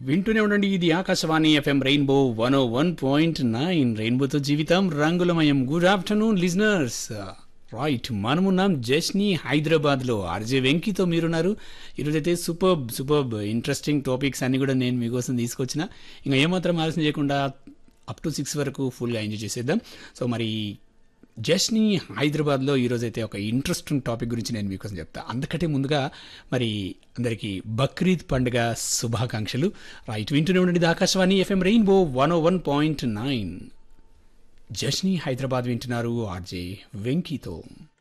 వింటూనే ఉండండి ఇది Akashvani FM rainbow one O one point nine రెయిన్బోతో జీవితం రంగులమయం గుడ్ ఆఫ్టర్నూన్ లిజనర్స్ రైట్ మనమున్నాం జస్ని హైదరాబాద్లో ఆర్జే వెంకీతో మీరున్నారు ఈరోజైతే సూపర్బ్ సూపర్బ్ ఇంట్రెస్టింగ్ టాపిక్స్ అన్ని కూడా నేను మీకోసం తీసుకొచ్చిన ఇంకా ఏమాత్రం ఆలస్యం చేయకుండా అప్ టు సిక్స్ వరకు ఫుల్గా ఎంజాయ్ చేసేద్దాం సో మరి జస్ట్ని హైదరాబాద్లో ఈరోజైతే ఒక ఇంట్రెస్టింగ్ టాపిక్ గురించి నేను మీకోసం చెప్తా అందుకంటే ముందుగా మరి అందరికీ బక్రీద్ పండుగ శుభాకాంక్షలు రైట్ వింటూనే ఉండండి ఇది Akashvani FM rainbow one O one point nine జస్ని హైదరాబాద్ వింటున్నారు ఆర్జే వెంకీతో